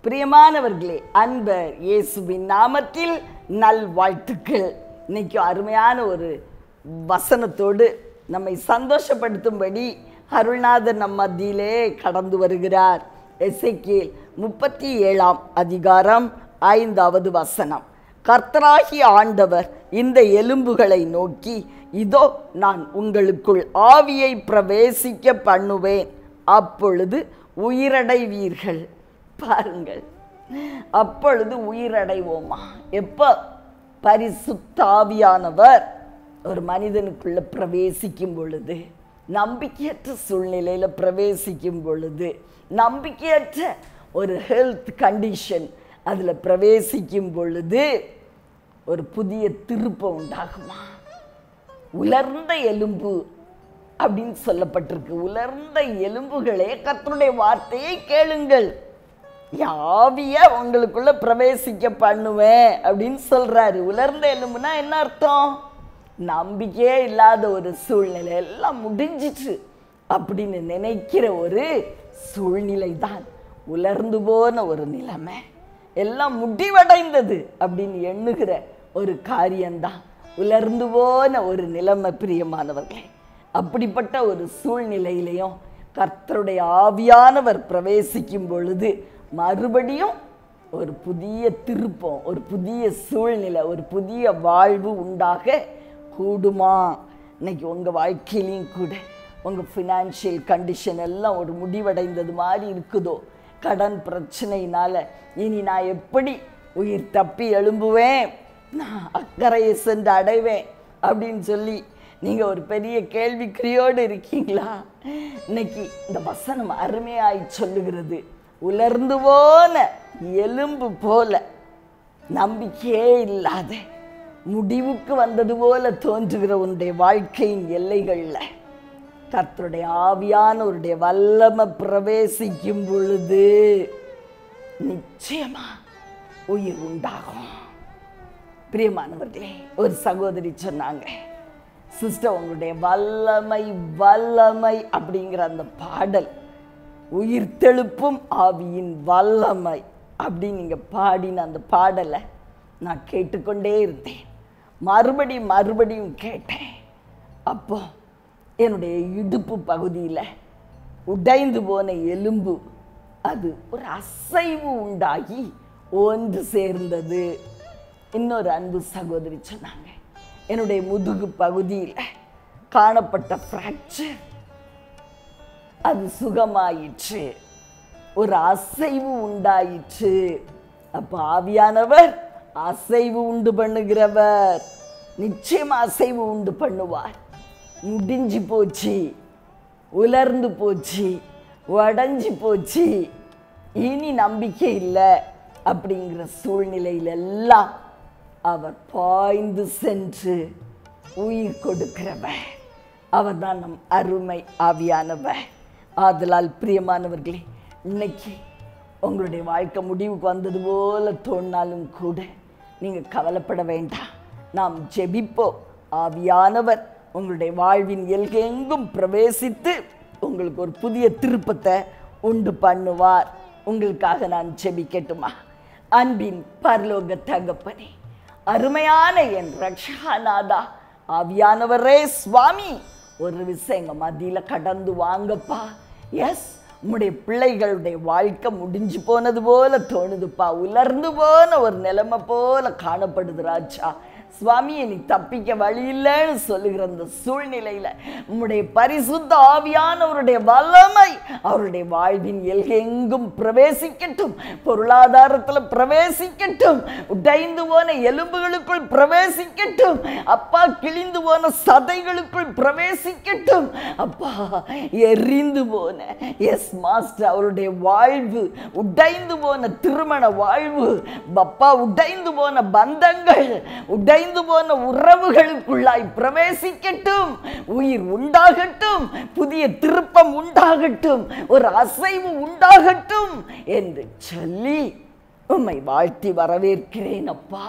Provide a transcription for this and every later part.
பிரியமானவர்களே அன்பர் இயேசுவின் நாமத்தில் நல்வாழ்த்துக்கள் இன்னைக்கு அருமையான ஒரு வசனத்தோடு நம்மை சந்தோஷப்படுத்தும்படி அருள்நாதர் நம் மத்தியிலே கடந்து வருகிறார் எசேக்கியேல் முப்பத்தி ஏழாம் அதிகாரம் ஐந்தாவது வசனம் கர்த்தராகி ஆண்டவர் இந்த எலும்புகளை நோக்கி இதோ நான் உங்களுக்குள் ஆவியை பிரவேசிக்க பண்ணுவேன் அப்பொழுது உயிரடைவீர்கள் பாருங்கள் அப்பொழுது உயிரடைவோமா எப்போ பரிசுத்தாவியானவர் ஒரு மனிதனுக்குள்ள பிரவேசிக்கும் பொழுது நம்பிக்கையற்ற சூழ்நிலையில பிரவேசிக்கும் பொழுது நம்பிக்கையற்ற ஒரு ஹெல்த் கண்டிஷன் அதுல பிரவேசிக்கும் பொழுது ஒரு புதிய திருப்பம் உண்டாகுமா உலர்ந்த எலும்பு அப்படின்னு சொல்லப்பட்டிருக்கு உலர்ந்த எலும்புகளே கர்த்தருடைய வார்த்தையை கேளுங்கள் யாவிய உங்களுக்குள்ள பிரவேசிக்க பண்ணுவேன் அப்படின்னு சொல்றாரு உலர்ந்த எலும்புனா என்ன அர்த்தம் நம்பிக்கையே இல்லாத ஒரு சூழ்நிலை எல்லாம் முடிஞ்சிச்சு அப்படின்னு நினைக்கிற ஒரு சூழ்நிலை தான் உலர்ந்து போன ஒரு நிலைமை எல்லாம் முடிவடைந்தது அப்படின்னு எண்ணுகிற ஒரு காரியம்தான் உலர்ந்து போன ஒரு நிலைமை பிரியமானவர்களே அப்படிப்பட்ட ஒரு சூழ்நிலையிலையும் கர்த்தருடைய ஆவியானவர் பிரவேசிக்கும் பொழுது மறுபடியும் ஒரு புதிய திருப்பம் ஒரு புதிய சூழ்நிலை ஒரு புதிய வாழ்வு உண்டாக கூடுமா இன்னைக்கு உங்கள் வாழ்க்கையிலையும் கூட உங்கள் ஃபினான்ஷியல் கண்டிஷன் எல்லாம் ஒரு முடிவடைந்தது மாதிரி இருக்குதோ கடன் பிரச்சனையினால இனி நான் எப்படி உயிர் தப்பி எழும்புவேன் நான் அக்கறையை சென்று அடைவேன் அப்படின்னு சொல்லி நீங்கள் ஒரு பெரிய கேள்விக்குறியோடு இருக்கீங்களா இன்னைக்கு இந்த வசனம் அருமையாய் சொல்லுகிறது உலர்ந்து போன எலும்பு போல நம்பிக்கையே இல்லாத முடிவுக்கு வந்தது போல தோன்றுகிற உன்னுடைய வாழ்க்கையின் எல்லைகளில் கர்த்தருடைய ஆவியானவருடைய வல்லமை பிரவேசிக்கும் பொழுது நிச்சயமா உயிர் உண்டாகும் பிரியமானவர்களே ஒரு சகோதரி சொன்னாங்க சிஸ்டர் உங்களுடைய வல்லமை வல்லமை அப்படிங்கிற அந்த பாடல் உயிர் தெழுப்பும் ஆவியின் வல்லமை அப்படின்னு நீங்கள் பாடின அந்த பாடலை நான் கேட்டுக்கொண்டே இருந்தேன் மறுபடியும் மறுபடியும் கேட்டேன் அப்போ என்னுடைய இடுப்பு பகுதியில் உடைந்து போன எலும்பு அது ஒரு அசைவு உண்டாகி ஒன்று சேர்ந்தது இன்னொரு அன்பு சகோதரி சொன்னாங்க என்னுடைய முதுகு பகுதியில் காணப்பட்ட ஃப்ராக்சர் அது சுகமாயிற்று ஒரு அசைவு உண்டாயிற்று அப்போ ஆவியானவர் அசைவு உண்டு பண்ணுகிறவர் நிச்சயம் அசைவு உண்டு பண்ணுவார் முடிஞ்சு போச்சு உலர்ந்து போச்சு உடஞ்சி போச்சு இனி நம்பிக்கை இல்லை அப்படிங்கிற சூழ்நிலையில எல்லாம் அவர் பாய்ந்து சென்று உயிர் கொடுக்கிறவர் அவர் தான் நம் அருமை ஆவியானவர் ஆதலால் பிரியமானவர்களே இன்னைக்கு உங்களுடைய வாழ்க்கை முடிவுக்கு வந்தது போல தோணினாலும் கூட நீங்கள் கவலைப்பட வேண்டாம் நாம் ஜெபிப்போம் ஆவியானவர் உங்களுடைய வாழ்வின் எல்கெங்கும் பிரவேசித்து உங்களுக்கு ஒரு புதிய திருப்பத்தை உண்டு பண்ணுவார் உங்களுக்காக நான் ஜெபிக்கட்டுமா அன்பின் பரலோக தகப்பனே அருமையான என் ரக்ஷாநாதா ஆவியானவரே சுவாமி ஒரு விஷயம் எங்கள் மத்தியில் கடந்து வாங்கப்பா எஸ் உம்முடைய பிள்ளைகளுடைய வாழ்க்கை முடிஞ்சு போனது போல தோணுதுப்பா உலர்ந்து போன ஒரு நிலைமை போல காணப்படுது ராஜா சுவாமி நீ தப்பிக்க வழி இல்லைன்னு சொல்லுகிற அந்த சூழ்நிலையில உம்முடைய பரிசுத்த ஆவியானவருடைய வல்லமை அவருடைய வாழ்வின் எல்கெங்கும் பிரவேசிக்கட்டும் பொருளாதாரத்துல பிரவேசிக்கட்டும் உடைந்து போன எலும்புகளுக்குள் பிரவேசிக்கட்டும் அப்பா கிழிந்து போன சதைகளுக்குள் பிரவேசிக்கட்டும் அப்பா எரிந்து போன எஸ் மாஸ்டர் அவருடைய வாழ்வு உடைந்து போன திருமண வாழ்வு அப்பா உடைந்து போன பந்தங்கள் உடைந்து போன உறவுகளுக்குள்ளாய் பிரவேசிக்கட்டும் உயிர் உண்டாகட்டும் புதிய திருப்பம் உண்டாகட்டும் ஒரு அசைவு உண்டாகட்டும் என்று சொல்லி உம்மை வாழ்த்தி வரவேற்கிறேன் அப்பா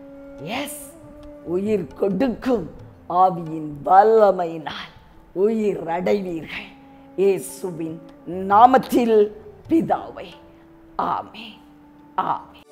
எஸ் உயிர் கொடுக்கும் ஆவியின் வல்லமையினால் உயிர் அடைவீர்கள் இயேசுவின் நாமத்தில் பிதாவை ஆமென் ஆமே